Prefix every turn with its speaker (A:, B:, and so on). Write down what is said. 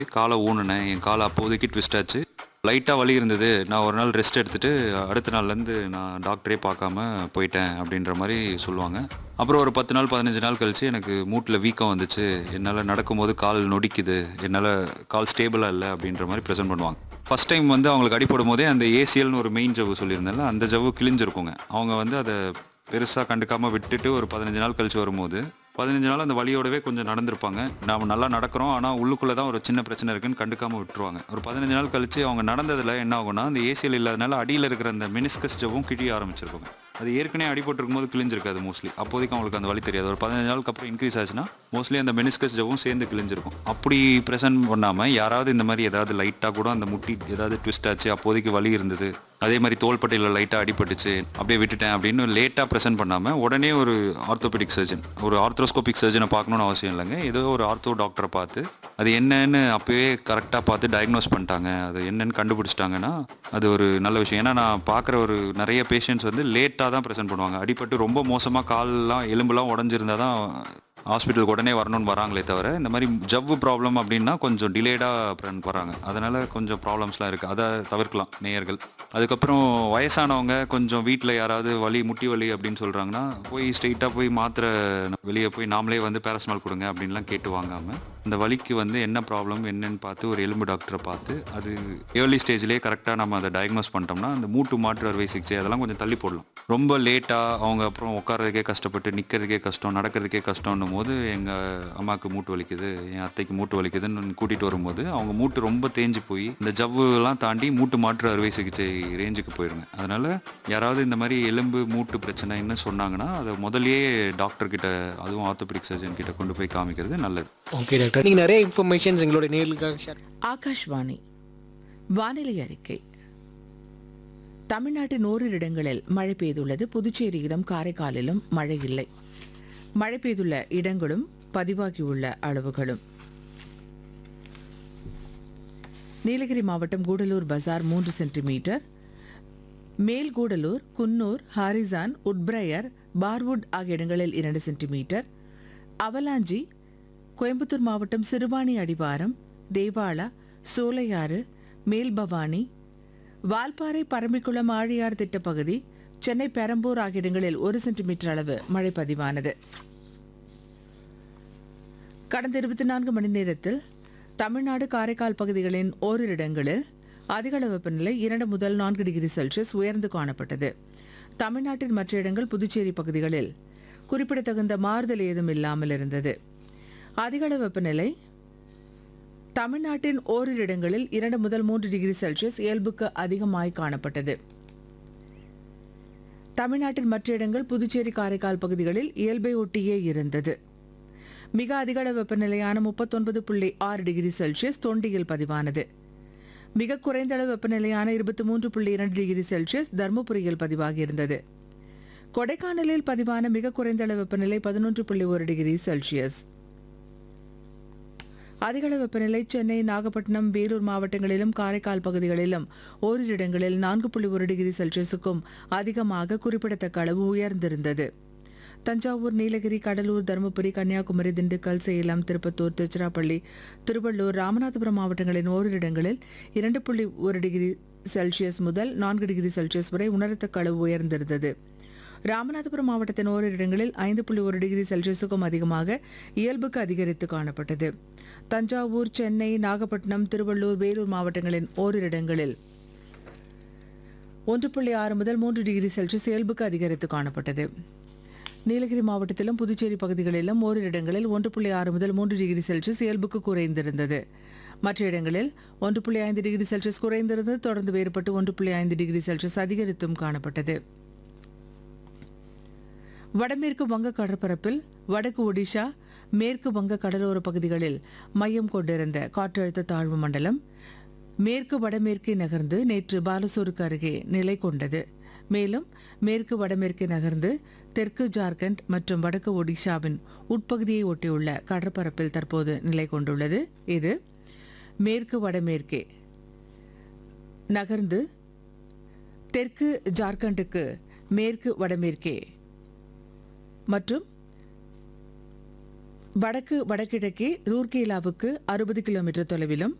A: காலை ஊனுனேன் என் காலை அப்போதைக்கு ட்விஸ்ட் ஆச்சு லைட்டாக வலி இருந்தது நான் ஒரு நாள் ரெஸ்ட் எடுத்துட்டு அடுத்த நாள்லேருந்து நான் டாக்டரே பார்க்காம போயிட்டேன் அப்படின்ற மாதிரி சொல்லுவாங்க அப்புறம் ஒரு பத்து நாள் பதினஞ்சு நாள் கழிச்சு எனக்கு மூட்டில் வீக்கம் வந்துச்சு என்னால் நடக்கும்போது கால் நொடிக்குது என்னால் கால் ஸ்டேபிளாக இல்லை அப்படின்ற மாதிரி ப்ரெசென்ட் பண்ணுவாங்க ஃபஸ்ட் டைம் வந்து அவங்களுக்கு அடிபடும் போதே அந்த ஏசிஎல்னு ஒரு மெயின் ஜவ்வு சொல்லியிருந்தேன்ல அந்த ஜவ்வு கிழிஞ்சிருக்குங்க அவங்க வந்து அதை பெருசாக கண்டுக்காமல் விட்டுட்டு ஒரு பதினஞ்சு நாள் கழிச்சு வரும்போது பதினஞ்சு நாள் அந்த வலியோடவே கொஞ்சம் நடந்திருப்பாங்க நாம நல்லா நடக்கிறோம் ஆனால் உள்ளுக்குள்ளே தான் ஒரு சின்ன பிரச்சனை இருக்குன்னு கண்டுக்காமல் விட்டுருவாங்க ஒரு பதினஞ்சு நாள் கழிச்சு அவங்க நடந்ததில் என்ன ஆகும்னா அந்த ஏசிஎல் இல்லாதனால அடியில் இருக்கிற அந்த மினிஸ்கஸ் ஜவ்வும் கிழிய ஆரம்பிச்சிருப்பாங்க அது ஏற்கனவே அடிபட்டிருக்கும் போது கிழிஞ்சிருக்காது மோஸ்ட்லி அப்போதைக்கு அவங்களுக்கு அந்த வலி தெரியாது ஒரு பதினஞ்சு நாளுக்கு அப்புறம் இன்க்ரீஸ் ஆச்சுன்னா மோஸ்ட்லி அந்த மெனிஸ்கஸ் ஜவ்வும் சேர்ந்து கிழிஞ்சிருக்கும் அப்படி ப்ரெசென்ட் பண்ணாமல் யாராவது இந்த மாதிரி ஏதாவது லைட்டாக கூட அந்த முட்டி ஏதாவது ட்விஸ்ட் ஆச்சு அப்போதைக்கு வலி இருந்தது அதே மாதிரி தோள்பட்டையில் லைட்டாக அடிபட்டுச்சு அப்படியே விட்டுட்டேன் அப்படின்னு லேட்டாக ப்ரெசென்ட் பண்ணாமல் உடனே ஒரு ஆர்த்தோபெடிக் சர்ஜன் ஒரு ஆர்த்ரோஸ்கோபிக் சர்ஜனை பார்க்கணுன்னு அவசியம் இல்லைங்க ஏதோ ஒரு ஆர்த்தோ டாக்டரை பார்த்து அது என்னன்னு அப்போவே கரெக்டாக பார்த்து டயக்னோஸ் பண்ணிட்டாங்க அது என்னன்னு கண்டுபிடிச்சிட்டாங்கன்னா அது ஒரு நல்ல விஷயம் ஏன்னா நான் பார்க்குற ஒரு நிறைய பேஷண்ட்ஸ் வந்து லேட்டாக தான் ப்ரெசென்ட் பண்ணுவாங்க அடிபட்டு ரொம்ப மோசமாக கால்லாம் எலும்புலாம் உடஞ்சிருந்தா தான் ஹாஸ்பிட்டலுக்கு உடனே வரணும்னு வராங்களே தவிர இந்த மாதிரி ஜவ்வு ப்ராப்ளம் அப்படின்னா கொஞ்சம் டிலேடாக வராங்க அதனால் கொஞ்சம் ப்ராப்ளம்ஸ்லாம் இருக்குது அதை தவிர்க்கலாம் நேயர்கள் அதுக்கப்புறம் வயசானவங்க கொஞ்சம் வீட்டில் யாராவது வலி முட்டி வலி அப்படின்னு சொல்கிறாங்கன்னா போய் ஸ்ட்ரெயிட்டாக போய் மாத்திரை வெளியே போய் நாமளே வந்து பேரஸ்மால் கொடுங்க அப்படின்லாம் கேட்டு வாங்காமல் அந்த வலிக்கு வந்து என்ன ப்ராப்ளம் என்னன்னு பார்த்து ஒரு எலும்பு டாக்டரை பார்த்து அது ஏர்லி ஸ்டேஜ்லேயே கரெக்டாக நம்ம அதை டயக்னோஸ் பண்ணிட்டோம்னா அந்த மூட்டு மாற்று அறுவை சிகிச்சை அதெல்லாம் கொஞ்சம் தள்ளி போடலாம் ரொம்ப லேட்டாக அவங்க அப்புறம் உட்காரதுக்கே கஷ்டப்பட்டு நிற்கிறதுக்கே கஷ்டம் நடக்கிறதுக்கே கஷ்டம்னும் போது எங்கள் அம்மாவுக்கு மூட்டு வலிக்குது என் அத்தைக்கு மூட்டு வலிக்குதுன்னு கூட்டிகிட்டு வரும்போது அவங்க மூட்டு ரொம்ப தேஞ்சு போய் இந்த ஜவ்வுலாம் தாண்டி மூட்டு மாற்று அறுவை சிகிச்சை ரேஞ்சுக்கு போயிருங்க அதனால் யாராவது இந்த மாதிரி எலும்பு மூட்டு பிரச்சனைன்னு சொன்னாங்கன்னா அதை முதல்லயே டாக்டர் கிட்ட அதுவும் ஆர்த்தோபெடிக் சர்ஜன் கிட்ட கொண்டு போய் காமிக்கிறது நல்லது
B: ஓகே டாக்டர் நீங்கள் நிறைய இன்ஃபர்மேஷன்ஸ் எங்களோட நேர்களுக்காக ஷேர்
C: ஆகாஷ்வாணி வானிலை அறிக்கை தமிழ்நாட்டின் ஓரிரு இடங்களில் மழை பெய்துள்ளது புதுச்சேரியிலும் காரைக்காலிலும் மழை இல்லை மழை பெய்துள்ள இடங்களும் பதிவாகியுள்ள அளவுகளும் நீலகிரி மாவட்டம் கூடலூர் பஜார் மூன்று centimetre Melgudalur Coonoor Harrison Woodbriar Parwood ஆகிய இடங்களில் இரண்டு சென்டிமீட்டர் அவலாஞ்சி கோயம்புத்தூர் மாவட்டம் சிறுவாணி அடிவாரம் தேவாலா சோலையாறு மேல்பவானி வால்பாறை பரம்பிக்குளம் ஆழியார் திட்டப்பகுதி சென்னை பெரம்பூர் ஆகிய இடங்களில் ஒரு சென்டிமீட்டர் அளவு மழை பதிவானது கடந்த இருபத்தி நான்கு மணி நேரத்தில் தமிழ்நாடு காரைக்கால் பகுதிகளின் ஓரிரு இடங்களில் அதிகள வெப்பநிலை இரண்டு முதல் நான்கு டிகிரி செல்சியஸ் உயர்ந்து காணப்பட்டது தமிழ்நாட்டின் மற்ற இடங்கள் புதுச்சேரி பகுதிகளில் குறிப்பிடத்தகுந்த மாறுதல் ஏதும் இல்லாமல் இருந்தது அதிகள வெப்பநிலை தமிழ்நாட்டின் ஓரிரு இடங்களில் இரண்டு முதல் மூன்று டிகிரி செல்சியஸ் இயல்புக்கு அதிகமாய் காணப்பட்டது தமிழ்நாட்டின் மற்ற இடங்கள் புதுச்சேரி காரைக்கால் பகுதிகளில் இயல்பை ஒட்டியே இருந்தது மிக அதிகள வெப்பநிலையான முப்பத்தொன்பது புள்ளி ஆறு டிகிரி செல்சியஸ் தொண்டியில் பதிவானது மிக குறைந்த அளவு வெப்பநிலையான இருபத்தி மூன்று புள்ளி இரண்டு டிகிரி செல்சியஸ் தருமபுரியில் பதிவாகியிருந்தது கொடைக்கானலில் பதிவான மிக குறைந்த அளவு வெப்பநிலை பதினொன்று புள்ளி ஒரு டிகிரி செல்சியஸ் அதிகள வெப்பநிலை சென்னை நாகப்பட்டினம் வேலூர் மாவட்டங்களிலும் காரைக்கால் பகுதிகளிலும் ஓரிரு இடங்களில் நான்கு புள்ளி ஒரு டிகிரி செல்சியஸுக்கும் அதிகமாக குறிப்பிடத்தக்க அளவு உயர்ந்திருந்தது தஞ்சாவூர் நீலகிரி கடலூர் தருமபுரி கன்னியாகுமரி திண்டுக்கல் சேலம் திருப்பத்தூர் திருச்சிராப்பள்ளி திருவள்ளூர் ராமநாதபுரம் மாவட்டங்களின் ஓரிரு இடங்களில் இரண்டு புள்ளி ஒரு டிகிரி செல்சியஸ் முதல் நான்கு டிகிரி செல்சியஸ் வரை உணரத்தக்க அளவு உயர்ந்திருந்தது ராமநாதபுரம் மாவட்டத்தின் ஓரிரு இடங்களில் ஐந்து புள்ளி ஒரு டிகிரி செல்சியஸுக்கும் அதிகமாக இயல்புக்கு அதிகரித்து காணப்பட்டது தஞ்சாவூர் சென்னை நாகப்பட்டினம் திருவள்ளூர் வேலூர் மாவட்டங்களின் ஓரிரு இடங்களில் ஒன்று புள்ளி ஆறு முதல் மூன்று டிகிரி செல்சியஸ் இயல்புக்கு அதிகரித்து காணப்பட்டது நீலகிரி மாவட்டத்திலும் புதுச்சேரி பகுதிகளிலும் ஓரிரு இடங்களில் ஒன்று புள்ளி ஆறு முதல் மூன்று டிகிரி செல்சியஸ் இயல்புக்கு குறைந்திருந்தது மற்ற இடங்களில் ஒன்று புள்ளி ஐந்து டிகிரி செல்சியஸ் குறைந்திருந்தது தொடர்ந்து வேறுபட்டு ஒன்று புள்ளி ஐந்து டிகிரி செல்சியஸ் அதிகரித்தும் காணப்பட்டது வடமேற்கு வங்க கடற்பரப்பில் வடக்கு ஒடிஷா மேற்கு வங்க கடலோர பகுதிகளில் மையம் கொண்டிருந்த காற்றழுத்த தாழ்வு மண்டலம் மேற்கு வடமேற்கே நகர்ந்து நேற்று பாலசோருக்கு அருகே நிலை கொண்டது மேலும் மேற்கு வடமேற்கே நகர்ந்து தெற்கு ஜார்க்கண்ட் மற்றும் வடக்கு ஒடிஷாவின் உட்பகுதியை ஒட்டியுள்ள கடற்பரப்பில் தற்போது நிலை கொண்டுள்ளது இது மேற்கு வடமேற்கே நகர்ந்து தெற்கு ஜார்க்கண்டுக்கு மேற்கு வடமேற்கே மற்றும் வடக்கு வடகிழக்கே ரூர்கேலாவுக்கு அறுபது கிலோமீட்டர் தொலைவிலும்